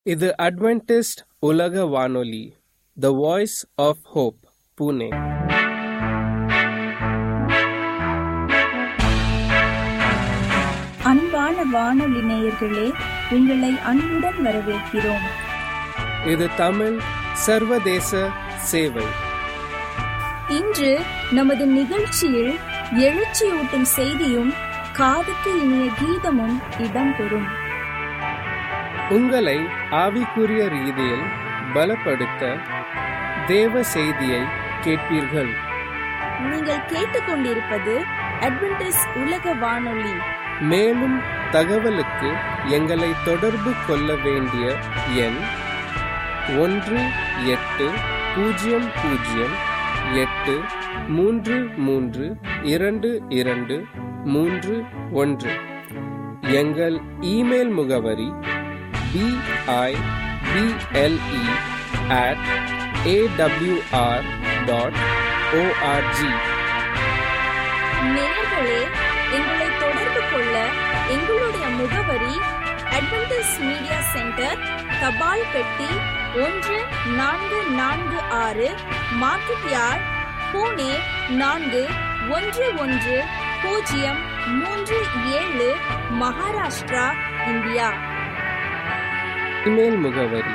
இது அட்வென்டிஸ்ட் உலக வானொலி the voice of hope Pune அன்பான வானொலி நேயர்களே உங்களை அன்புடன் வரவேற்கிறோம் இது தமிழ் சர்வதேச சேவை இன்று நமது நிகழ்ச்சியில் எழுச்சியூட்டும் செய்தியும் காதுக்கு இனிய கீதமும் இடம்பெறும் உங்களை ஆவிக்குரிய ரீதியில் பலப்படுத்த தேவ செய்தியை கேட்பீர்கள் நீங்கள் கேட்டுக்கொண்டிருப்பது அட்வென்டிஸ் உலக வானொலி மேலும் தகவலுக்கு எங்களை தொடர்பு கொள்ள வேண்டிய எண் ஒன்று எட்டு பூஜ்ஜியம் பூஜ்ஜியம் எட்டு மூன்று மூன்று இரண்டு இரண்டு மூன்று ஒன்று எங்கள் இமெயில் முகவரி B I B L E at AWR dot ORG நேயர்களே எங்களை தொடர்பு கொள்ள எங்களுடைய முகவரி அட்வென்டிஸ் மீடியா சென்டர் தபால் பெட்டி ஒன்று நான்கு நான்கு ஆறு மார்க்கெட் யார்ட் பூனே நான்கு ஒன்று ஒன்று பூஜ்ஜியம் மூன்று ஏழு மகாராஷ்டிரா இந்தியா இமெயில் முகவரி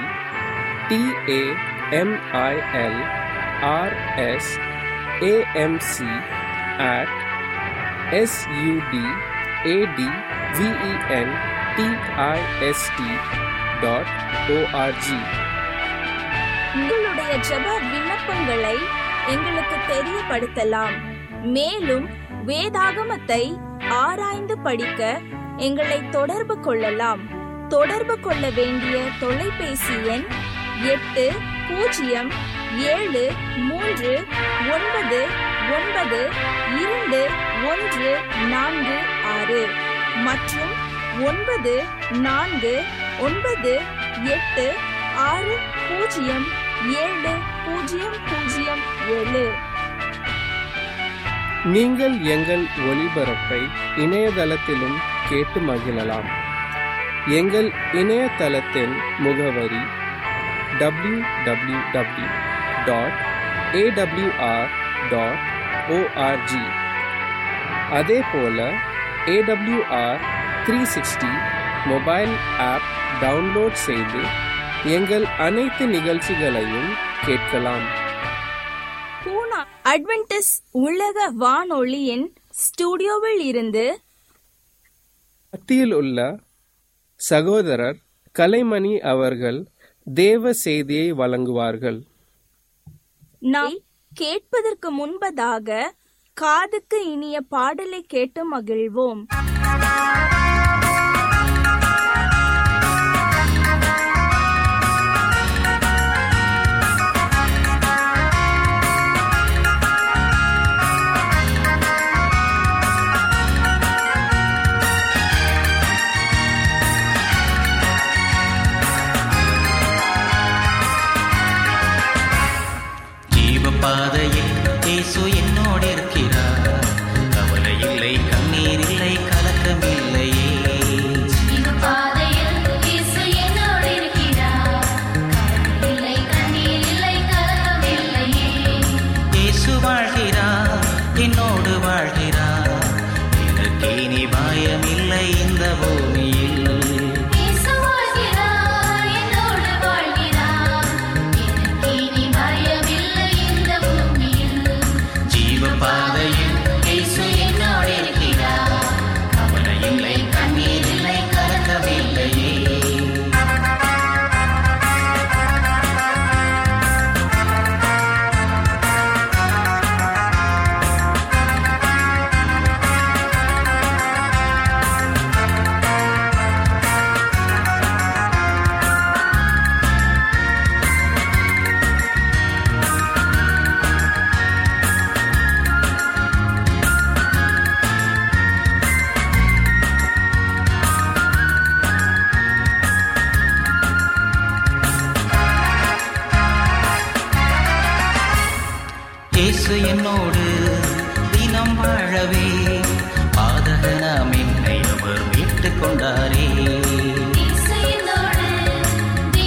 T A M I L R S A M C at S U D A T V E N D I S T dot ORG உங்களுடைய ஜெப விண்ணப்பங்களை எங்களுக்கு தெரியப்படுத்தலாம் மேலும் வேதாகமத்தை ஆராய்ந்து படிக்க எங்களை தொடர்பு கொள்ளலாம் தொடர்பு கொள்ள வேண்டிய தொலைபேசி எண் எட்டு பூஜ்ஜியம் ஏழு மூன்று ஒன்பது ஒன்பது இரண்டு ஒன்று நான்கு ஆறு மற்றும் ஒன்பது நான்கு ஒன்பது எட்டு ஆறு பூஜ்ஜியம் ஏழு பூஜ்ஜியம் பூஜ்ஜியம் ஏழு நீங்கள் எங்கள் ஒளிபரப்பை இணையதளத்திலும் கேட்டு மகிழலாம் எங்கள் இணையதளத்தின் முகவரி W W W dot AWR dot ORG அதே போல AWR three sixty mobile app download செய்து எங்கள் அனைத்து நிகழ்ச்சிகளையும் கேட்கலாம் பூனா அட்வென்டிஸ் உலக வானொலியின் ஸ்டுடியோவில் இருந்து மத்தியில் உள்ள சகோதரர் கலைமணி அவர்கள் தேவ செய்தியை வழங்குவார்கள் நாம் கேட்பதற்கு முன்பதாக காதுக்கு இனிய பாடலை கேட்டு மகிழ்வோம் ஜீவபாதையில் இயேசு என்னோடு இருக்கிறார் கவலை இல்லை கண்ணீர் இல்லை கலக்கமில்லையே பாதையில் இயேசு என்னோடு இருக்கிறார் கவலை இல்லை கண்ணீர் இல்லை கலக்கமில்லையே இயேசு வாழ்கிறார் என்னோடு வாழ்கிறார் எனக்கு இனி பயமில்லை இந்த பூமியில் இயேசு வாழ்கிறார் என்னோடு வாழ்கிறார் எனக்கு இனி பயமில்லை இந்த பூமியில் ஜீவபாதையில் இயேசு என்னோடு இருக்கிறார் கவலை இல்லை கண்ணீர் இல்லை கலக்கமில்லையே இயேசு என்னோடு தினம் வாழவே பாதகனாம் என்னை அவர் மீட்டுக் கொண்டாரே இயேசு என்னோடு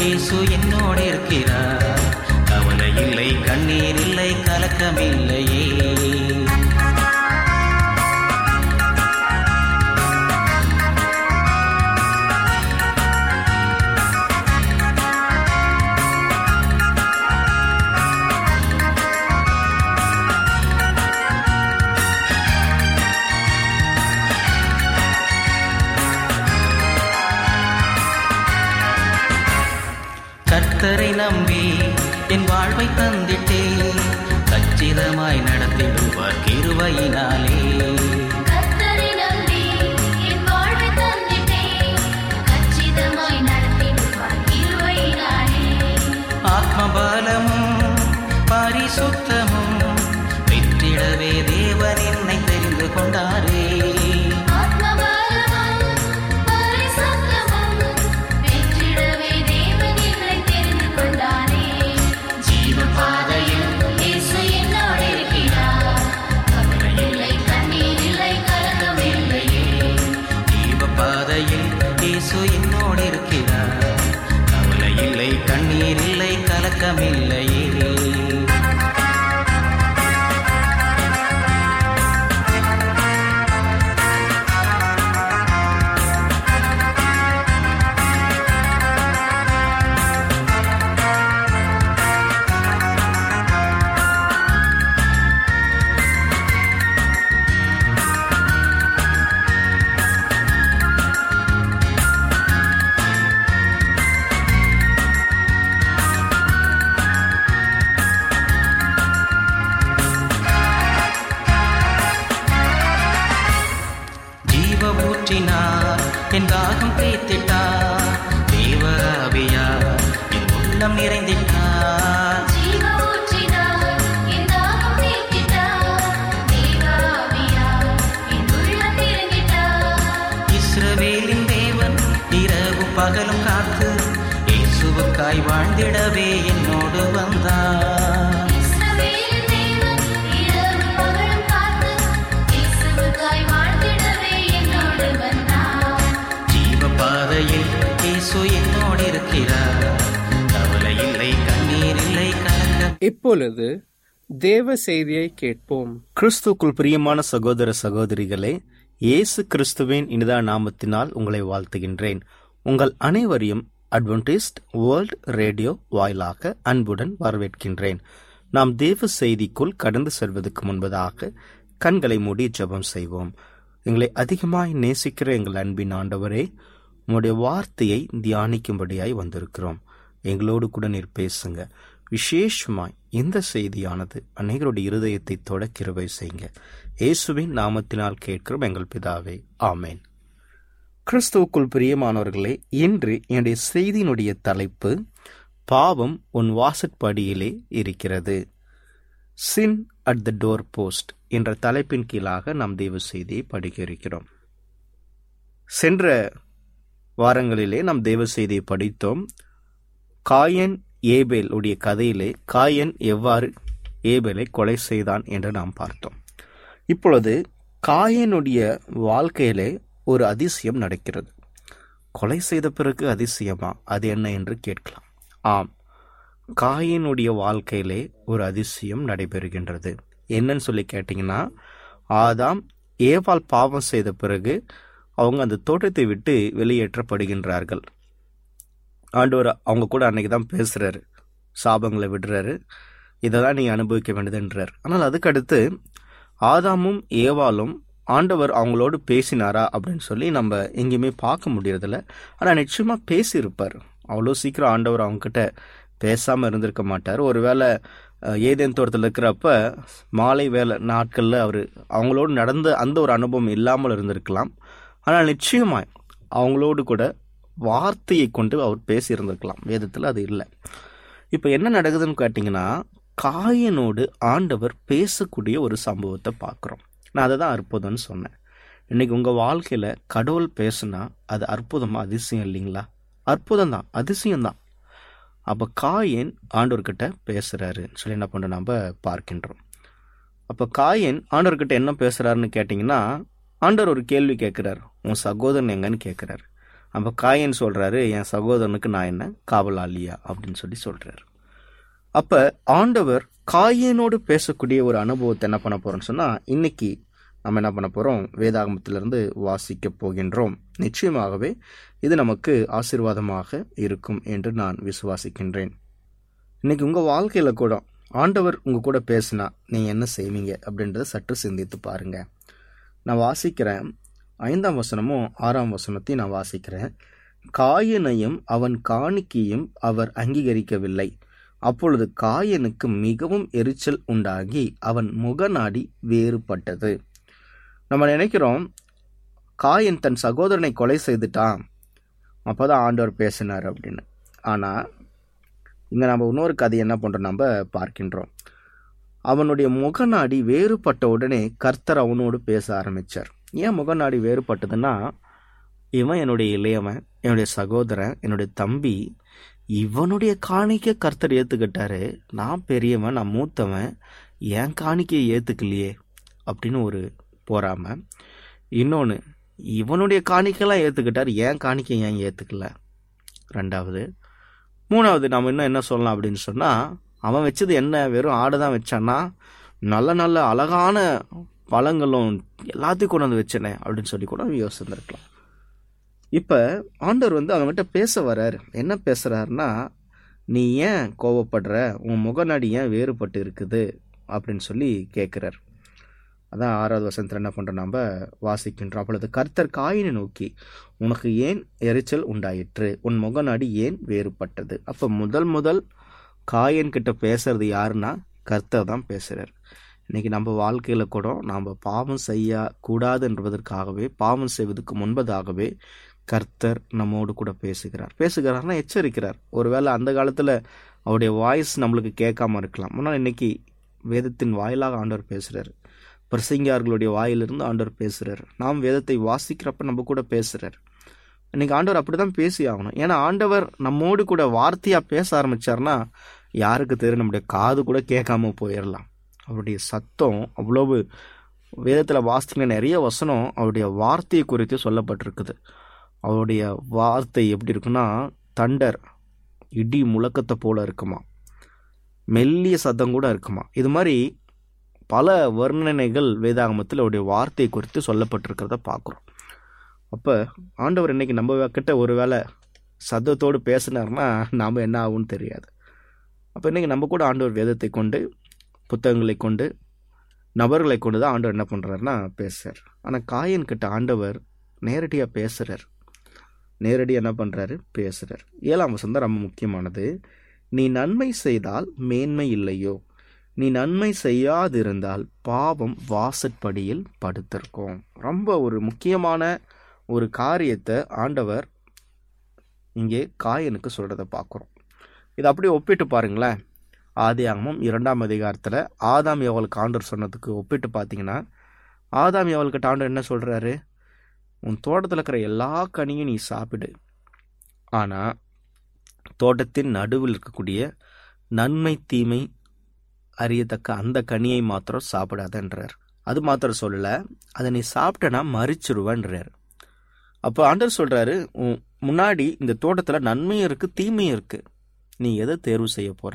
இயேசு என்னோடு இருக்கிறார் கவலை இல்லை கண்ணீர் இல்லை கலக்கமில்லையே கர்த்தரை நம்பி என் வாழ்வை தந்திட்டே கச்சிதமாய் நடத்திடுவார் கிருபையினாலே கர்த்தரை நம்பி என் வாழ்வை தந்திட்டேன் கச்சிதமாய் நடத்திடுவார் கிருபையினாலே ஆத்மபலமும் பரிசுத்தமும் பெற்றிடவே தேவன் என்னை தெரிந்து கொண்டாரே ஆத்மபலமும் பரிசுத்தமும் பெற்றிடவே தேவன் என்னை தெரிந்து கொண்டாரே ஜீவபாதையில் இயேசு என்னோடு இருக்கிறார் கவலை இல்லை கண்ணீர் இல்லை கலக்கம் இல்லையே ஜீவ பாதையில் இயேசு என்னோடு இருக்கிறார் கவலை இல்லை கண்ணீர் இல்லை கலக்கமில்லையே ஜீவ ஊற்றினார் என் தாகம் தீர்த்திட்டார் தேவராவியார் என் உள்ளம் நிறைந்திட்டார் ஜீவ ஊற்றினார் என் தாகம் தீர்த்திட்டார் தேவாவியார் என் உள்ளம் நிறைந்திட்டார் இஸ்ரவேலின் தேவன் இரவு பகலும் காத்து இயேசுவுக்காய் வாழ்ந்திடவே என்னோடு வந்தார் இஸ்ரவேலின் தேவன் இரவு பகலும் காத்து இயேசுவுக்காய் வாழ்ந்திடவே என்னோடு வந்தார் ஜீவ பாதையில் இயேசு என்னோடு இருக்கிறார் கவலை இல்லை கண்ணீர் இல்லை கலக்கம் இப்பொழுது தேவ செய்தியை கேட்போம் கிறிஸ்துக்குள் பிரியமான சகோதர சகோதரிகளே இயேசு கிறிஸ்துவின் இனிதா நாமத்தினால் உங்களை வாழ்த்துகின்றேன் உங்கள் அனைவரையும் அட்வென்டிஸ்ட் வேர்ல்ட் ரேடியோ வாயிலாக அன்புடன் வரவேற்கின்றேன் நாம் தேவ செய்திக்குள் கடந்து செல்வதற்கு முன்பதாக கண்களை மூடி ஜெபம் செய்வோம் எங்களை அதிகமாய் நேசிக்கிற எங்கள் அன்பின் ஆண்டவரே உம்முடைய வார்த்தையை தியானிக்கும்படியாய் வந்திருக்கிறோம் எங்களோடு கூட நீர் பேசுங்க விசேஷமாய் இந்த செய்தியானது அநேகருடைய இருதயத்தை தொட கிருபை செய்யுங்க இயேசுவின் நாமத்தினால் கேட்கிறோம் எங்கள் பிதாவே ஆமேன் கிறிஸ்துவுக்குள் பிரியமானவர்களே இன்று என்னுடைய செய்தியினுடைய தலைப்பு பாவம் உன் வாசற்படியிலே இருக்கிறது sin at the door post என்ற தலைப்பின் கீழாக நாம் தேவ செய்தியை படிக்க இருக்கிறோம் சென்ற வாரங்களிலே நாம் தேவ செய்தியை படித்தோம் காயன் ஏபேல் உடைய கதையிலே காயன் எவ்வாறு ஏபேலை கொலை செய்தான் என்று நாம் பார்த்தோம் இப்பொழுது காயனுடைய வாழ்க்கையிலே ஒரு அதிசயம் நடக்கிறது கொலை செய்த பிறகு அதிசயமா அது என்ன என்று கேட்கலாம் ஆம் காயனுடைய வாழ்க்கையிலே ஒரு அதிசயம் நடைபெறுகின்றது என்னன்னு சொல்லி கேட்டிங்கன்னா ஆதாம் ஏவாள் பாவம் செய்த பிறகு அவங்க அந்த தோட்டத்தை விட்டு வெளியேற்றப்படுகின்றார்கள் ஆண்டவர் அவங்க கூட அன்னைக்கு தான் பேசுறாரு சாபங்களை விடுறாரு இதை தான் நீ அனுபவிக்க வேண்டியதுன்றார் ஆனால் அதுக்கடுத்து ஆதாமும் ஏவாளும் ஆண்டவர் அவங்களோடு பேசினாரா அப்படின்னு சொல்லி நம்ம எங்கேயுமே பார்க்க முடியறதில்ல ஆனால் நிச்சயமாக பேசியிருப்பார் அவ்வளோ சீக்கிரம் ஆண்டவர் அவங்கக்கிட்ட பேசாமல் இருந்திருக்க மாட்டார் ஒருவேளை அஹ், ஏதேன் தோட்டத்தில் இருக்கிறப்ப மாலை வேலை நாட்களில் அவர் அவங்களோடு நடந்த அந்த ஒரு அனுபவம் இல்லாமல் இருந்திருக்கலாம் ஆனால் நிச்சயமாய் அவங்களோடு கூட வார்த்தையை கொண்டு அவர் பேசியிருந்திருக்கலாம் வேதத்தில் அது இல்லை இப்போ என்ன நடக்குதுன்னு கேட்டிங்கன்னா காயனோடு ஆண்டவர் பேசக்கூடிய ஒரு சம்பவத்தை பார்க்குறோம் நான் அதை தான் அற்புதம்னு சொன்னேன் இன்னைக்கு உங்கள் வாழ்க்கையில் கடவுள் பேசுனா அது அற்புதமா அதிசயம் இல்லைங்களா அற்புதம் தான் அதிசயம் தான் அப்போ காயன் ஆண்டவர்கிட்ட பேசுகிறாருன்னு சொல்லி என்ன பண்ண நம்ம பார்க்கின்றோம் அப்போ காயன் ஆண்டவர்கிட்ட என்ன பேசுகிறாருன்னு கேட்டிங்கன்னா ஆண்டவர் ஒரு கேள்வி கேட்குறாரு உன் சகோதரன் எங்கன்னு கேட்குறாரு அப்போ காயன் சொல்றாரு என் சகோதரனுக்கு நான் என்ன காவலாளியா அப்படின்னு சொல்லி சொல்றாரு அப்ப ஆண்டவர் காயனோடு பேசக்கூடிய ஒரு அனுபவத்தை என்ன பண்ண போறோம்னு சொன்னா இன்னைக்கு நம்ம என்ன பண்ண போறோம் வேதாகமத்திலிருந்து வாசிக்க போகின்றோம் நிச்சயமாகவே இது நமக்கு ஆசீர்வாதமாக இருக்கும் என்று நான் விசுவாசிக்கின்றேன் இன்னைக்கு உங்க வாழ்க்கையில கூட ஆண்டவர் உங்க கூட பேசினா நீங்க என்ன செய்வீங்க அப்படின்றத சற்று சிந்தித்து பாருங்க நான் வாசிக்கிறேன் ஐந்தாம் வசனமும் ஆறாம் வசனத்தையும் நான் வாசிக்கிறேன் காயனையும் அவன் காணிக்கையும் அவர் அங்கீகரிக்கவில்லை அப்பொழுது காயனுக்கு மிகவும் எரிச்சல் உண்டாகி அவன் முகநாடி வேறுபட்டது நம்ம நினைக்கிறோம் காயன் தன் சகோதரனை கொலை செய்துட்டான் அப்போதான் ஆண்டவர் பேசினார் அப்படின்னு ஆனால் இங்கே நம்ம இன்னொரு கதை என்ன பண்ணுறோம் நம்ம பார்க்கின்றோம் அவனுடைய முகநாடி வேறுபட்ட உடனே கர்த்தர் அவனோடு பேச ஆரம்பிச்சார் ஏன் முகநாடி வேறுபட்டதுன்னா இவன் என்னுடைய இளையவன் என்னுடைய சகோதரன் என்னுடைய தம்பி இவனுடைய காணிக்கை கர்த்தர் ஏற்றுக்கிட்டாரு நான் பெரியவன் நான் மூத்தவன் என் காணிக்கையை ஏற்றுக்கலையே அப்படின்னு ஒரு போறாம இன்னொன்று இவனுடைய காணிக்கைலாம் ஏற்றுக்கிட்டார் என் காணிக்கை ஏன் ஏற்றுக்கல ரெண்டாவது மூணாவது நாம் இன்னும் என்ன சொல்லலாம் அப்படின்னு சொன்னால் அவன் வச்சது என்ன வெறும் ஆடு தான் வச்சான்னா நல்ல நல்ல அழகான பழங்களும் எல்லாத்தையும் கொண்டு வந்து வச்சனே அப்படின்னு சொல்லி கூட யோசிச்சிருந்துருக்கலாம் இப்போ ஆண்டவர் வந்து அவங்ககிட்ட பேச வர்றாரு என்ன பேசுறாருன்னா நீ ஏன் கோவப்படுற உன் முகநாடி ஏன் வேறுபட்டு இருக்குது அப்படின்னு சொல்லி கேட்குறார் அதான் ஆறாவது வசனத்தில் என்ன பண்ணுறோம் நம்ம வாசிக்கின்றோம் அப்பொழுது கர்த்தர் காயினை நோக்கி உனக்கு ஏன் எரிச்சல் உண்டாயிற்று உன் முகநாடி ஏன் வேறுபட்டது அப்போ முதல் முதல் காயன் கிட்ட பேசுறது யாருன்னா கர்த்தர் தான் பேசுகிறார் இன்னைக்கு நம்ம வாழ்க்கையில் கூட நாம் பாவம் செய்ய கூடாது என்பதற்காகவே பாவம் செய்வதற்கு முன்பதாகவே கர்த்தர் நம்மோடு கூட பேசுகிறார் பேசுகிறார்னா எச்சரிக்கிறார் ஒருவேளை அந்த காலத்தில் அவருடைய வாய்ஸ் நம்மளுக்கு கேட்காம இருக்கலாம் ஆனால் இன்னைக்கு வேதத்தின் வாயிலாக ஆண்டவர் பேசுகிறார் பிரசங்கியார்களுடைய வாயிலிருந்து ஆண்டவர் பேசுகிறார் நாம் வேதத்தை வாசிக்கிறப்ப நம்ம கூட பேசுகிறார் இன்னைக்கு ஆண்டவர் அப்படிதான் பேசி ஆகணும் ஏன்னா ஆண்டவர் நம்மோடு கூட வார்த்தையாக பேச ஆரம்பிச்சார்னா யாருக்கு தெரியும் நம்முடைய காது கூட கேட்காம போயிடலாம் அவருடைய சத்தம் அவ்வளவு வேதத்தில் வாசிங்க நிறைய வசனம் அவருடைய வார்த்தையை குறித்து சொல்லப்பட்டிருக்குது அவருடைய வார்த்தை எப்படி இருக்குன்னா தண்டர் இடி முழக்கத்தை போல இருக்குமா மெல்லிய சத்தம் கூட இருக்குமா இது மாதிரி பல வர்ணனைகள் வேதாகமத்தில் அவருடைய வார்த்தை குறித்து சொல்லப்பட்டிருக்கிறத பார்க்குறோம் அப்போ ஆண்டவர் இன்னைக்கு நம்ம கிட்ட ஒரு வேளை சத்தத்தோடு பேசினார்னா நாம் என்ன ஆகும்னு தெரியாது அப்போ இன்னைக்கு நம்ம கூட ஆண்டவர் வேதத்தை கொண்டு புத்தகங்களை கொண்டு நபர்களை கொண்டு தான் ஆண்டவர் என்ன பண்ணுறாருன்னா பேசுறார் ஆனால் காயன் கிட்ட ஆண்டவர் நேரடியாக பேசுகிறார் நேரடியாக என்ன பண்ணுறாரு பேசுகிறார் ஏழாம் வசனம் தான் ரொம்ப முக்கியமானது நீ நன்மை செய்தால் மேன்மை இல்லையோ நீ நன்மை செய்யாதிருந்தால் பாவம் வாசற்படியில் படுத்திருக்கும் ரொம்ப ஒரு முக்கியமான ஒரு காரியத்தை ஆண்டவர் இங்கே காயனுக்கு சொல்கிறத பார்க்குறோம் இதை அப்படியே ஒப்பிட்டு பாருங்களேன் ஆதியாகமம் இரண்டாம் அதிகாரத்தில் ஆதாம் எவளுக்கு ஆண்டவர் சொன்னதுக்கு ஒப்பிட்டு பார்த்தீங்கன்னா ஆதாம் எவளுக்கு ஆண்டவர் என்ன சொல்கிறாரு உன் தோட்டத்தில் இருக்கிற எல்லா கனியும் நீ சாப்பிடு ஆனால் தோட்டத்தின் நடுவில் இருக்கக்கூடிய நன்மை தீமை அறியத்தக்க அந்த கனியை மாத்திரம் சாப்பிடாதன்றார் அது மாத்திரம் சொல்லல அதை நீ சாப்பிட்டனா மறிச்சிருவன்றார் அப்போ ஆண்டர் சொல்றாரு உன் முன்னாடி இந்த தோட்டத்தில் நன்மையும் இருக்கு தீமையும் இருக்கு நீ எதை தேர்வு செய்ய போற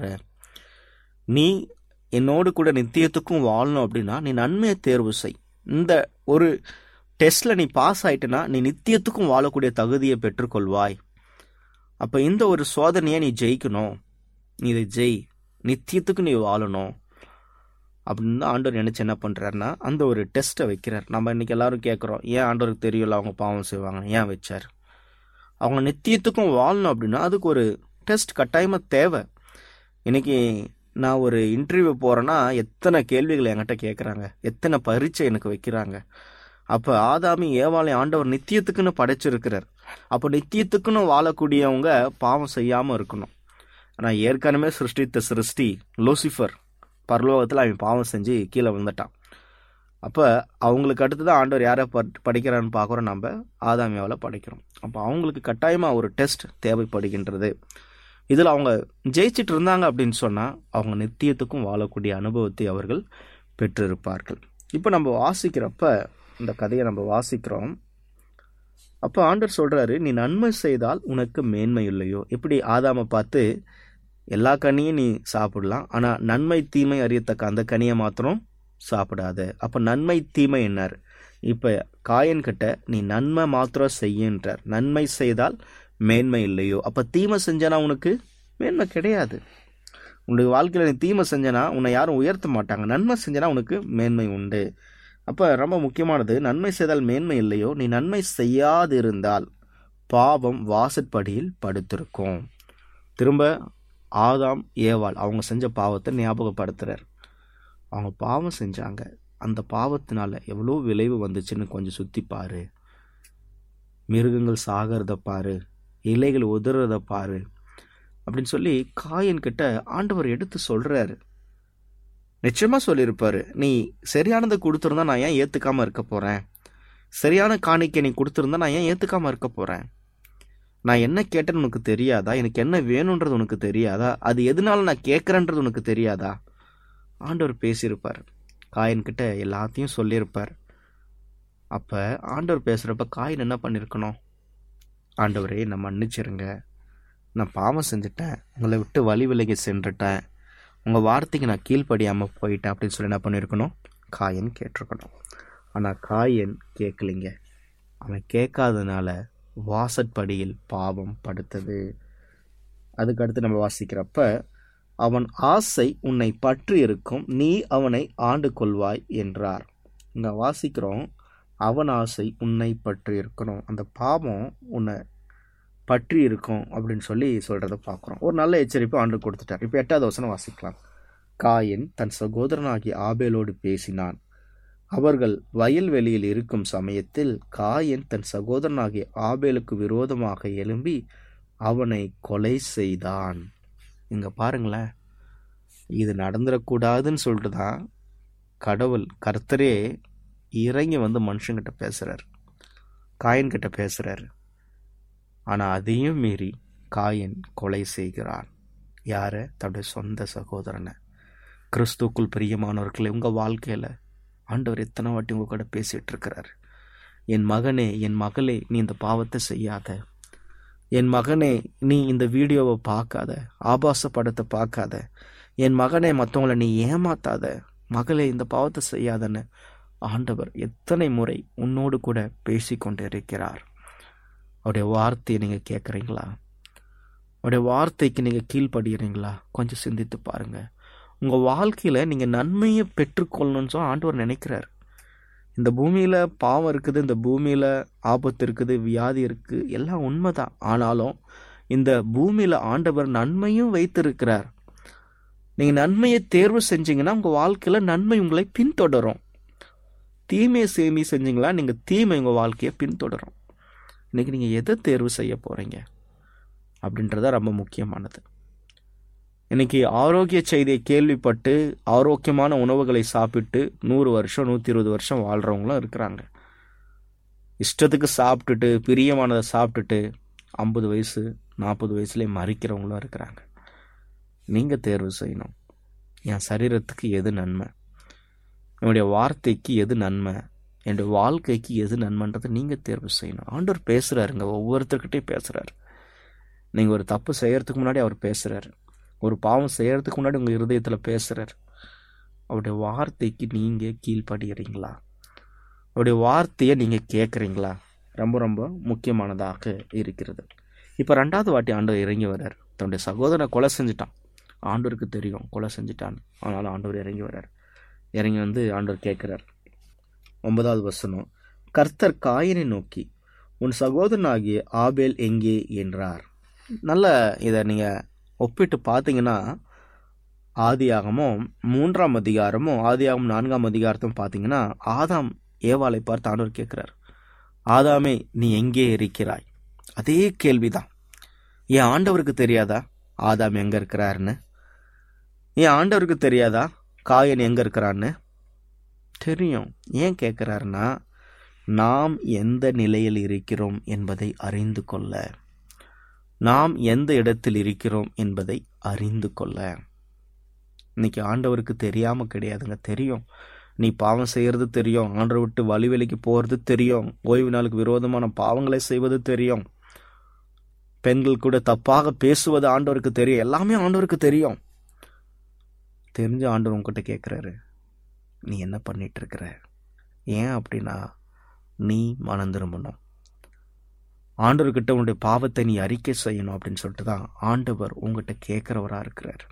நீ என்னோடு கூட நித்தியத்துக்கும் வாழணும் அப்படின்னா நீ நன்மையை தேர்வு செய் இந்த ஒரு டெஸ்ட்ல நீ பாஸ் ஆயிட்டனா நீ நித்தியத்துக்கும் வாழக்கூடிய தகுதியை பெற்றுக்கொள்வாய் அப்ப இந்த ஒரு சோதனையை நீ ஜெயிக்கணும் நீ இதை ஜெய் நித்தியத்துக்கு நீ வாழணும் அப்படின்னு தான் ஆண்டவர் நினைச்சு என்ன பண்றாருன்னா அந்த ஒரு டெஸ்ட்டை வைக்கிறார் நம்ம இன்னைக்கு எல்லாரும் கேட்குறோம் ஏன் ஆண்டவருக்கு தெரியல அவங்க பாவம் செய்வாங்க ஏன் வச்சார் அவங்க நித்தியத்துக்கும் வாழணும் அப்படின்னா அதுக்கு ஒரு டெஸ்ட் கட்டாயமா தேவை இன்னைக்கு நான் ஒரு இன்டர்வியூ போறேன்னா எத்தனை கேள்விகள் என்கிட்ட கேட்குறாங்க எத்தனை பரீட்சை எனக்கு வைக்கிறாங்க அப்போ ஆதாமி ஏவாளை ஆண்டவர் நித்தியத்துக்குன்னு படைச்சிருக்கிறார் அப்போ நித்தியத்துக்குன்னு வாழக்கூடியவங்க பாவம் செய்யாமல் இருக்கணும் ஆனால் ஏற்கனவே சிருஷ்டித்த சிருஷ்டி லூசிஃபர் பரலோகத்தில் அவன் பாவம் செஞ்சு கீழே விழுந்துட்டான் அப்போ அவங்களுக்கு அடுத்து தான் ஆண்டவர் யாரை ப- படிக்கிறான்னு பார்க்குறோம் நம்ம ஆதாமியாவில் படிக்கிறோம் அப்போ அவங்களுக்கு கட்டாயமாக ஒரு டெஸ்ட் தேவைப்படுகின்றது இதில் அவங்க ஜெயிச்சிட்டு இருந்தாங்க அப்படின்னு சொன்னால் அவங்க நித்தியத்துக்கும் வாழக்கூடிய அனுபவத்தை அவர்கள் பெற்றிருப்பார்கள் இப்போ நம்ம வாசிக்கிறப்ப இந்த கதையை நம்ம வாசிக்கிறோம் அப்போ ஆண்டவர் சொல்றாரு நீ நன்மை செய்தால் உனக்கு மேன்மை இல்லையோ இப்படி ஆதாமை பார்த்து எல்லா கனியும் நீ சாப்பிடலாம் ஆனா நன்மை தீமை அறியத்தக்க அந்த கனியை மாத்திரம் சாப்பிடாத அப்ப நன்மை தீமை என்னார் இப்ப காயன் கிட்ட நீ நன்மை மாத்திரம் செய்யன்றார் நன்மை செய்தால் மேன்மை இல்லையோ அப்ப தீமை செஞ்சனா உனக்கு மேன்மை கிடையாது உன்னுடைய வாழ்க்கையில நீ தீமை செஞ்சனா உன்னை யாரும் உயர்த்த மாட்டாங்க நன்மை செஞ்சனா உனக்கு மேன்மை உண்டு அப்ப ரொம்ப முக்கியமானது நன்மை செய்தால் மேன்மை இல்லையோ நீ நன்மை செய்யாதிருந்தால் பாவம் வாசற்படியில் படுத்திருக்கும் திரும்ப ஆதாம் ஏவாள் அவங்க செஞ்ச பாவத்தை ஞாபகப்படுத்துறார் அவங்க பாவம் செஞ்சாங்க அந்த பாவத்தினால எவ்வளோ விளைவு வந்துச்சுன்னு கொஞ்சம் சுத்தி பாரு மிருகங்கள் சாகிறத பாரு இலைகள் உதறத பாரு அப்படின்னு சொல்லி காயன் கிட்ட ஆண்டவர் எடுத்து சொல்றாரு நிச்சயமா சொல்லியிருப்பாரு நீ சரியானதை கொடுத்துருந்தா நான் ஏன் ஏத்துக்காம இருக்க போறேன் சரியான காணிக்கை நீ கொடுத்துருந்தா நான் ஏன் ஏத்துக்காம இருக்க போறேன் நான் என்ன கேட்டேன்னு உனக்கு தெரியாதா எனக்கு என்ன வேணுன்றது உனக்கு தெரியாதா அது எதனால நான் கேட்கறேன்றது உனக்கு தெரியாதா ஆண்டவர் பேசியிருப்பார் காயின் கிட்ட எல்லாத்தையும் சொல்லியிருப்பார் அப்ப ஆண்டவர் பேசுறப்ப காயின் என்ன பண்ணிருக்கணும் ஆண்டவரே நான் மன்னிச்சிருங்க நான் பாவம் செஞ்சுட்டேன் உங்களை விட்டு வழி விலகி சென்றுட்டேன் உங்க வார்த்தைக்கு நான் கீழ்ப்படியாம போயிட்டேன் அப்படின்னு சொல்லி என்ன பண்ணியிருக்கணும் காயன் கேட்டிருக்கணும் ஆனா காயன் கேட்கலிங்க அவன் கேட்காதனால வாசற்படியில் பாவம் படுத்தது அதுக்கடுத்து நம்ம வாசிக்கிறப்ப அவன் ஆசை உன்னை பற்றி இருக்கும் நீ அவனை ஆண்டு கொள்வாய் என்றார் இங்க வாசிக்கிறோம் அவன் ஆசை உன்னை பற்றி இருக்கணும் அந்த பாவம் உன்னை பற்றி இருக்கும் அப்படின்னு சொல்லி சொல்றத பார்க்குறோம் ஒரு நல்ல எச்சரிப்பு ஆண்டு கொடுத்துட்டார் இப்போ எட்டாவது வசனம் வாசிக்கலாம் காயின் தன் சகோதரனாகிய ஆபேலோடு பேசினான் அவர்கள் வயல்வெளியில் இருக்கும் சமயத்தில் காயன் தன் சகோதரனாகிய ஆபேலுக்கு விரோதமாக எழும்பி அவனை கொலை செய்தான் இங்க பாருங்களேன் இது நடந்துடக்கூடாதுன்னு சொல்லிட்டு தான் கடவுள் கர்த்தரே இறங்கி வந்து மனுஷங்கிட்ட பேசுறாரு காயன் கிட்ட பேசுறாரு ஆனா அதையும் மீறி காயன் கொலை செய்கிறான் யார தன்னுடைய சொந்த சகோதரனை கிறிஸ்துக்குள் பிரியமானவர்களே உங்க வாழ்க்கையில ஆண்டவர் எத்தனை வாட்டி உங்க கூட பேசிட்டு இருக்கிறாரு என் மகனே என் மகளே நீ இந்த பாவத்தை செய்யாத என் மகனே நீ இந்த வீடியோவை பார்க்காத ஆபாச படத்தை பார்க்காத என் மகனே மற்றவங்களை நீ ஏமாத்தாத மகளே இந்த பாவத்தை செய்யாதன்னு ஆண்டவர் எத்தனை முறை உன்னோடு கூட பேசிக்கொண்டு இருக்கிறார் அவருடைய வார்த்தையை நீங்க கேட்குறீங்களா அவருடைய வார்த்தைக்கு நீங்க கீழ்ப்படுகிறீங்களா கொஞ்சம் சிந்தித்து பாருங்க உங்க வாழ்க்கையில நீங்க நன்மையை பெற்றுக்கொள்ளணும்னு சொல்லி ஆண்டவர் நினைக்கிறார் இந்த பூமியில பாவம் இருக்குது இந்த பூமியில ஆபத்து இருக்குது வியாதி இருக்கு எல்லாம் உண்மைதான் ஆனாலும் இந்த பூமியில ஆண்டவர் நன்மையும் வைத்திருக்கிறார் நீங்க நன்மையை தேர்வு செஞ்சீங்கன்னா உங்க வாழ்க்கையில நன்மை உங்களை பின்தொடரும் தீமையை சேமி செஞ்சீங்களா நீங்க தீமை உங்க வாழ்க்கையை பின்தொடரும் இன்னைக்கு நீங்க எதை தேர்வு செய்ய போறீங்க அப்படின்றத ரொம்ப முக்கியமானது இன்னைக்கு ஆரோக்கிய செய்தியை கேள்விப்பட்டு ஆரோக்கியமான உணவுகளை சாப்பிட்டு நூறு வருஷம் நூற்றி இருபது வருஷம் வாழ்கிறவங்களும் இருக்கிறாங்க இஷ்டத்துக்கு சாப்பிட்டுட்டு பிரியமானதை சாப்பிட்டுட்டு ஐம்பது வயசு நாற்பது வயசுலேயே மறிக்கிறவங்களும் இருக்கிறாங்க நீங்கள் தேர்வு செய்யணும் என் சரீரத்துக்கு எது நன்மை என்னுடைய வார்த்தைக்கு எது நன்மை என்னுடைய வாழ்க்கைக்கு எது நன்மைன்றதை நீங்கள் தேர்வு செய்யணும் ஆண்டவர் பேசுகிறாருங்க ஒவ்வொருத்தர்கிட்டையும் பேசுகிறாரு நீங்கள் ஒரு தப்பு செய்யறதுக்கு முன்னாடி அவர் பேசுகிறாரு ஒரு பாவம் செய்யறதுக்கு முன்னாடி உங்கள் இருதயத்தில் பேசுகிறார் அவருடைய வார்த்தைக்கு நீங்கள் கீழ்ப்படுகிறீங்களா அவருடைய வார்த்தையை நீங்கள் கேட்குறீங்களா ரொம்ப ரொம்ப முக்கியமானதாக இருக்கிறது இப்போ ரெண்டாவது வாட்டி ஆண்டவர் இறங்கி வர்றார் தன்னுடைய சகோதரனை கொலை செஞ்சுட்டான் ஆண்டவருக்கு தெரியும் கொலை செஞ்சுட்டான் ஆனாலும் ஆண்டவர் இறங்கி வர்றார் இறங்கி வந்து ஆண்டவர் கேட்குறார் ஒன்பதாவது வசனம் கர்த்தர் காயனை நோக்கி உன் சகோதரனாகிய ஆபேல் எங்கே என்றார் நல்ல இதை நீங்கள் ஒப்பிட்டு பார்த்தீங்கன்னா ஆதியாகமும் மூன்றாம் அதிகாரமும் ஆதியாகம் நான்காம் அதிகாரத்தும் பார்த்தீங்கன்னா ஆதாம் ஏவாளை பார்த்து ஆண்டவர் கேட்கிறார் ஆதாமே நீ எங்கே இருக்கிறாய் அதே கேள்விதான் என் ஆண்டவருக்கு தெரியாதா ஆதாம் எங்க இருக்கிறாருன்னு என் ஆண்டவருக்கு தெரியாதா காயன் எங்க இருக்கிறான்னு தெரியும் ஏன் கேட்கிறாருன்னா நாம் எந்த நிலையில் இருக்கிறோம் என்பதை அறிந்து கொள்ள நாம் எந்த இடத்தில் இருக்கிறோம் என்பதை அறிந்து கொள்ள இன்னைக்கு ஆண்டவருக்கு தெரியாம கிடையாதுங்க தெரியும் நீ பாவம் செய்யறது தெரியும் ஆண்டரை விட்டு வழி வெளிக்கு போறது தெரியும் ஓய்வு நாளுக்கு விரோதமான பாவங்களை செய்வது தெரியும் பெண்கள் கூட தப்பாக பேசுவது ஆண்டவருக்கு தெரியும் எல்லாமே ஆண்டவருக்கு தெரியும் தெரிஞ்ச ஆண்டவர் உங்ககிட்ட கேட்குறாரு நீ என்ன பண்ணிட்டு இருக்கிற ஏன் அப்படின்னா நீ மனம் திரும்பணும் ஆண்டவர்கிட்ட உன்னுடைய பாவத்தை நீ அறிக்கை செய்யணும் அப்படின்னு சொல்லிட்டு தான் ஆண்டவர் உங்ககிட்ட கேட்குறவரா இருக்கிறார்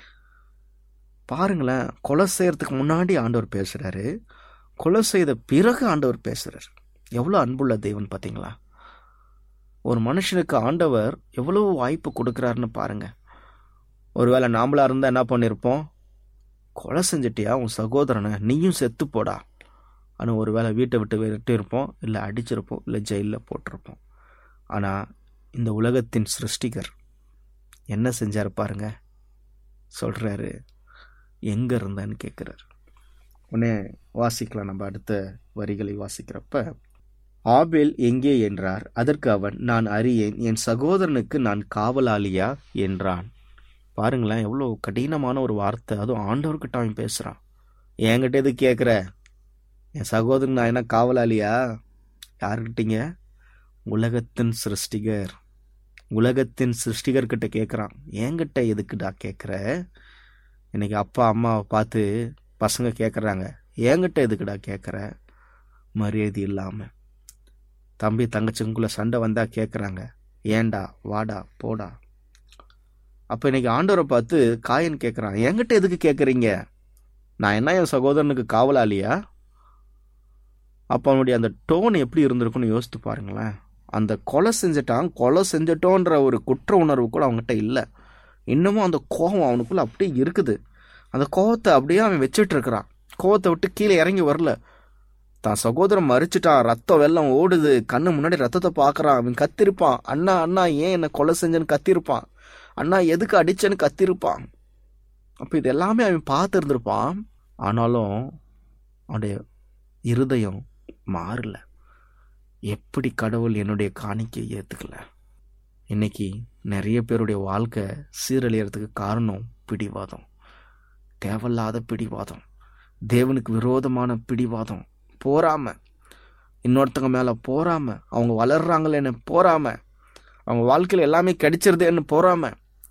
பாருங்களேன் கொலை செய்யறதுக்கு முன்னாடி ஆண்டவர் பேசுறாரு கொலை செய்த பிறகு ஆண்டவர் பேசுறாரு எவ்வளோ அன்புள்ள தெய்வன் பார்த்தீங்களா ஒரு மனுஷனுக்கு ஆண்டவர் எவ்வளவு வாய்ப்பு கொடுக்குறாருன்னு பாருங்க ஒருவேளை நாமளா இருந்தா என்ன பண்ணியிருப்போம் கொலை செஞ்சிட்டியா உன் சகோதரனை நீயும் செத்து போடா ஆனால் ஒருவேளை வீட்டை விட்டு விட்டு இருப்போம் இல்லை அடிச்சிருப்போம் இல்லை ஜெயிலில் போட்டிருப்போம் ஆனால் இந்த உலகத்தின் சிருஷ்டிகர் என்ன செஞ்சார் பாருங்க சொல்கிறாரு எங்கே இருந்தான்னு கேட்குறாரு உடனே வாசிக்கலாம் நம்ம அடுத்த வரிகளை வாசிக்கிறப்ப ஆபேல் எங்கே என்றார் அதற்கு அவன் நான் அறியேன் என் சகோதரனுக்கு நான் காவலாளியா என்றான் பாருங்களேன் எவ்வளோ கடினமான ஒரு வார்த்தை அதுவும் ஆண்டவர்கிட்ட அவன் பேசுகிறான் என்கிட்ட எது கேட்குற என் சகோதரன் நான் என்ன காவலாளியா யாருக்கிட்டீங்க உலகத்தின் சிருஷ்டிகர் உலகத்தின் சிருஷ்டிகர்கிட்ட கேட்குறான் என்கிட்ட எதுக்குடா கேட்குற இன்னைக்கு அப்பா அம்மாவை பார்த்து பசங்க கேட்குறாங்க என்கிட்ட எதுக்குடா கேட்குற மரியாதை இல்லாமல் தம்பி தங்கச்சிங்குள்ள சண்டை வந்தால் கேட்குறாங்க ஏன்டா வாடா போடா அப்போ இன்னைக்கு ஆண்டவரை பார்த்து காயன் கேட்குறான் என்கிட்ட எதுக்கு கேட்குறீங்க நான் என்ன என் சகோதரனுக்கு காவலாளியா அப்போ அவனுடைய அந்த டோன் எப்படி இருந்திருக்குன்னு யோசித்து பாருங்களேன் அந்த கொலை செஞ்சிட்டான் கொலை செஞ்சிட்டோன்ற ஒரு குற்ற உணர்வு கூட அவங்ககிட்ட இல்லை இன்னமும் அந்த கோபம் அவனுக்குள்ள அப்படியே இருக்குது அந்த கோவத்தை அப்படியே அவன் வச்சுட்டு இருக்கிறான் கோவத்தை விட்டு கீழே இறங்கி வரல தான் சகோதரன் மறிச்சிட்டான் ரத்தம் வெள்ளம் ஓடுது கண்ணு முன்னாடி ரத்தத்தை பார்க்கறான் அவன் கத்திருப்பான் அண்ணா அண்ணா ஏன் என்னை கொலை செஞ்சேன்னு கத்திருப்பான் அண்ணா எதுக்கு அடிச்சேன்னு கத்திருப்பான் அப்போ இது எல்லாமே அவன் பார்த்து இருந்திருப்பான் ஆனாலும் அவனுடைய இருதயம் மாறல எப்படி கடவுள் என்னுடைய காணிக்கையை ஏற்றுக்கல இன்னைக்கு நிறைய பேருடைய வாழ்க்கை சீரழியறதுக்கு காரணம் பிடிவாதம் தேவையில்லாத பிடிவாதம் தேவனுக்கு விரோதமான பிடிவாதம் போறாம இன்னொருத்தங்க மேல போறாம அவங்க வளர்றாங்களேன்னு போறாம அவங்க வாழ்க்கையில் எல்லாமே கிடைச்சிருதேன்னு போறாம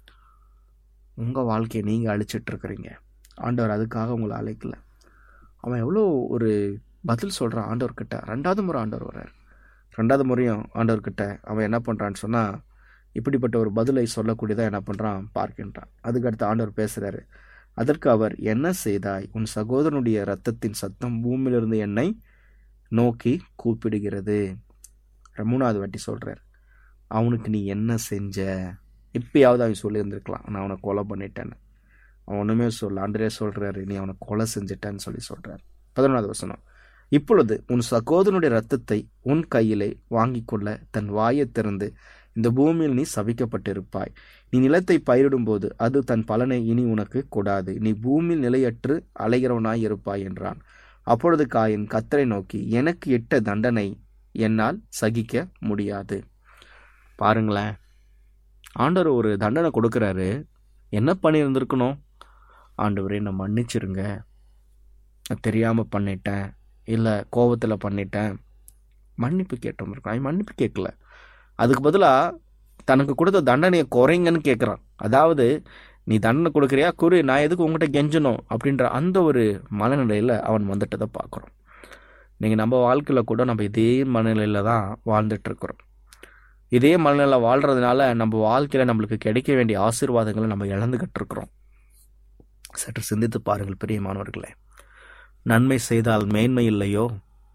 உங்க வாழ்க்கையை நீங்க அழிச்சிட்டு இருக்கிறீங்க ஆண்டவர் அதுக்காக உங்களை அழைக்கல அவன் எவ்வளோ ஒரு பதில் சொல்றான் ஆண்டவர்கிட்ட ரெண்டாவது முறை ஆண்டவர் வர்றார் ரெண்டாவது முறையும் ஆண்டவர்கிட்ட அவன் என்ன பண்றான்னு சொன்னா இப்படிப்பட்ட ஒரு பதிலை சொல்லக்கூடியதா என்ன பண்றான் பார்க்கின்றான் அதுக்கடுத்து ஆண்டவர் பேசுறாரு அதற்கு அவர் என்ன செய்தாய் உன் சகோதரனுடைய இரத்தத்தின் சத்தம் பூமியிலிருந்து என்னை நோக்கி கூப்பிடுகிறது மூணாவது வாட்டி சொல்றார் அவனுக்கு நீ என்ன செஞ்ச இப்பயாவது அவன் சொல்லியிருந்திருக்கலாம் நான் அவனை கொலை பண்ணிட்டேன்னு அவன் ஒன்றுமே சொல்ல ஆண்டரே சொல்றாரு நீ அவனை கொலை செஞ்சிட்டேன்னு சொல்லி சொல்றாரு பதினொன்றாவது வசனம் இப்பொழுது உன் சகோதரனுடைய ரத்தத்தை உன் கையிலே வாங்கிக் கொள்ள தன் வாயை திறந்து இந்த பூமியில் நீ சபிக்கப்பட்டிருப்பாய் நீ நிலத்தை பயிரிடும்போது அது தன் பலனை இனி உனக்கு கொடாது நீ பூமியில் நிலையற்று அலைகிறவனாய் இருப்பாய் என்றான் அப்பொழுது காயின் கத்தரை நோக்கி எனக்கு இட்ட தண்டனை என்னால் சகிக்க முடியாது பாருங்களேன் ஆண்டவர் ஒரு தண்டனை கொடுக்குறாரு என்ன பண்ணியிருந்திருக்கணும் ஆண்டவரே நான் மன்னிச்சிருங்க நான் தெரியாமல் பண்ணிட்டேன் இல்லை கோபத்தில் பண்ணிட்டேன் மன்னிப்பு கேட்டோம் இருக்கோம் அவன் மன்னிப்பு கேட்கல அதுக்கு பதிலாக தனக்கு கொடுத்த தண்டனையை குறைங்கன்னு கேட்குறான் அதாவது நீ தண்டனை கொடுக்குறியா குரு நான் எதுக்கு உங்ககிட்ட கெஞ்சணும் அப்படின்ற அந்த ஒரு மனநிலையில் அவன் வந்துட்டதை பார்க்குறோம் நீங்கள் நம்ம வாழ்க்கையில் கூட நம்ம இதே மனநிலையில் தான் வாழ்ந்துட்டு இருக்கிறோம் இதே மனநிலையில் வாழ்கிறதுனால நம்ம வாழ்க்கையில் நம்மளுக்கு கிடைக்க வேண்டிய ஆசீர்வாதங்களை நம்ம இழந்துக்கிட்டு இருக்கிறோம் சற்று சிந்தித்து பாருங்கள் பிரியமானவர்களே நன்மை செய்தால் மேன்மை இல்லையோ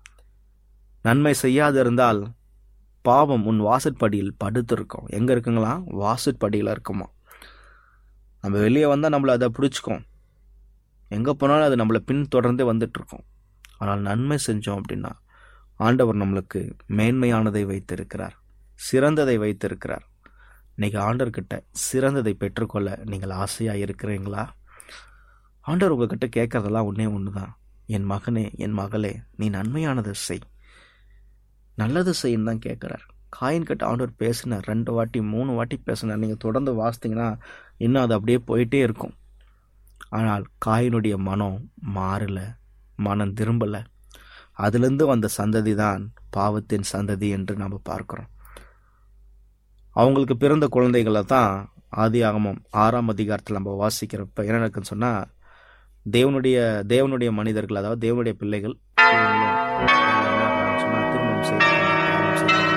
நன்மை செய்யாதிருந்தால் பாவம் உன் வாசற்படியில் படுத்திருக்கும் எங்கே இருக்குங்களா வாசற்படியில் இருக்குமா நம்ம வெளியே வந்தால் நம்மளை அதை பிடிச்சிக்கும் எங்கே போனாலும் அது நம்மளை பின் தொடர்ந்தே வந்துட்டு இருக்கோம் ஆனால் நன்மை செஞ்சோம் அப்படின்னா ஆண்டவர் நம்மளுக்கு மேன்மையானதை வைத்திருக்கிறார் சிறந்ததை வைத்திருக்கிறார் இன்னைக்கு ஆண்டவர்கிட்ட சிறந்ததை பெற்றுக்கொள்ள நீங்கள் ஆசையாக இருக்கிறீங்களா ஆண்டவர் உங்ககிட்ட கேட்கறதெல்லாம் ஒன்றே ஒன்று தான் என் மகனே என் மகளே நீ நன்மையானதை செய் நல்லது செய்யன்னு தான் கேட்குறார் காயின் கிட்ட ஆண்டவர் பேசினார் ரெண்டு வாட்டி மூணு வாட்டி பேசினார் நீங்கள் தொடர்ந்து வாசித்தீங்கன்னா இன்னும் அது அப்படியே போயிட்டே இருக்கும் ஆனால் காயினுடைய மனம் மாறல மனம் திரும்பலை அதிலிருந்து வந்த சந்ததி தான் பாவத்தின் சந்ததி என்று நாம் பார்க்கிறோம் அவங்களுக்கு பிறந்த குழந்தைகளை தான் ஆதி ஆகமம் ஆறாம் அதிகாரத்தில் நம்ம வாசிக்கிறப்ப என்ன நடக்குன்னு சொன்னால் தேவனுடைய தேவனுடைய மனிதர்கள் அதாவது தேவனுடைய பிள்ளைகள் இவங்களும் என்ன ஆகுறாங்கன்னு சொன்னா, திருமணம் செய்து பாவம் செய்கிறாங்க.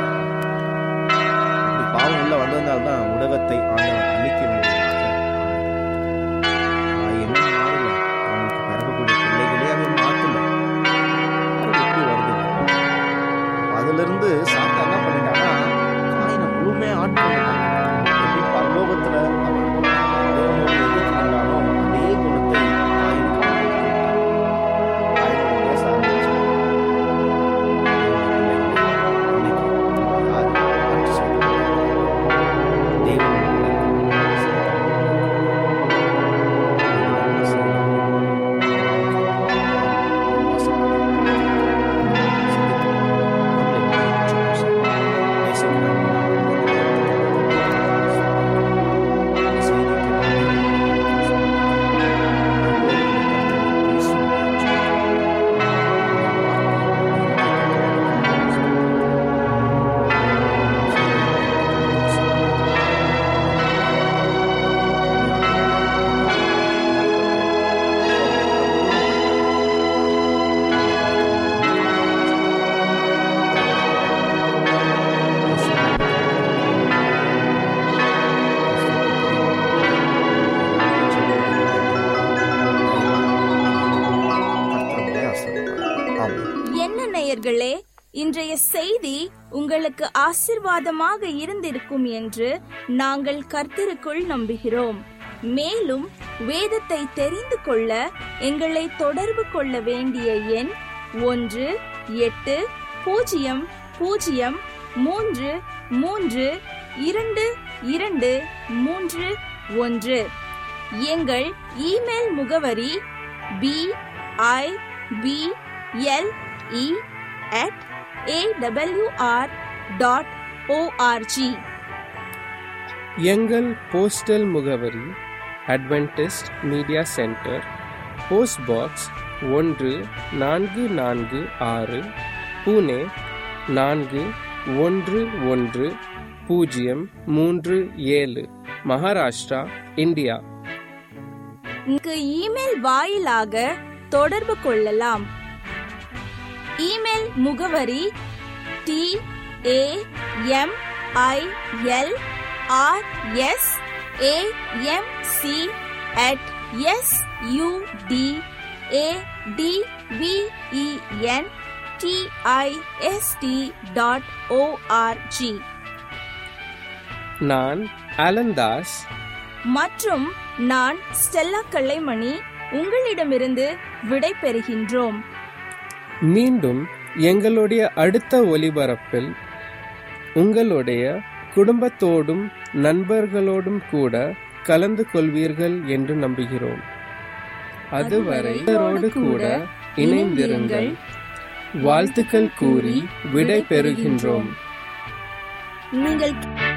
இப்படி பாவம் உள்ள வந்ததுனால தான் உலகத்தை ஆண்டவர் அழிக்க வேண்டியதாக ஆனது. இன்னும் மாறல அவனுக்கு பிறக்கக்கூடிய பிள்ளைகளே அவன் மாற்றல அது எப்படி வருது அதுல இருந்து சாத்தா என்ன பண்ணிட்டான்னா காயினை முழுமையா ஆட்கொண்டுட்டான் எப்படி பரலோகத்துல அவன் தேவனோடு எதிர்த்து நின்றானோ அதே குணத்தை காயினுக்கு அவன் கொடுத்துட்டான். காயின் பேச ஆரம்பிச்சான். இன்னைக்கு யார் ஆட்சி செய்கிறாங்க? தேவன் என்ன நேயர்களே இன்றைய செய்தி உங்களுக்கு ஆசிர்வாதமாக இருந்திருக்கும் என்று நாங்கள் கர்த்தருக்குள் நம்புகிறோம் மேலும் வேதத்தை தெரிந்து கொள்ள எங்களை தொடர்பு கொள்ள வேண்டிய எண் ஒன்று எட்டு பூஜ்ஜியம் பூஜ்ஜியம் மூன்று மூன்று இரண்டு இரண்டு மூன்று ஒன்று எங்கள் இமெயில் முகவரி B I B L E at AWR dot ORG எங்கள் போஸ்டல் முகவரி Adventist media centre post box ஒன்று நான்கு நான்கு ஆறு புனே நான்கு ஒன்று ஒன்று பூஜ்ஜியம் மூன்று ஏழு மகாராஷ்டிரா இந்தியா இங்கு இமெயில் வாயிலாக தொடர்பு கொள்ளலாம் இமெயில் முகவரி T A M I L R S A M C at S U D A T V E N D I S T dot ORG நான் அலந்தாஸ் மற்றும் நான் ஸ்டெல்லா கலைமணி உங்களிடமிருந்து விடை பெறுகின்றோம் மீண்டும் எங்களுடைய அடுத்த ஒலிபரப்பில் உங்களுடைய குடும்பத்தோடும் நண்பர்களோடும் கூட கலந்து கொள்வீர்கள் என்று நம்புகிறோம் அதுவரை இவரோடு கூட இணைந்திருங்கள் வாழ்த்துக்கள் கூறி விடை பெறுகின்றோம் நீங்கள்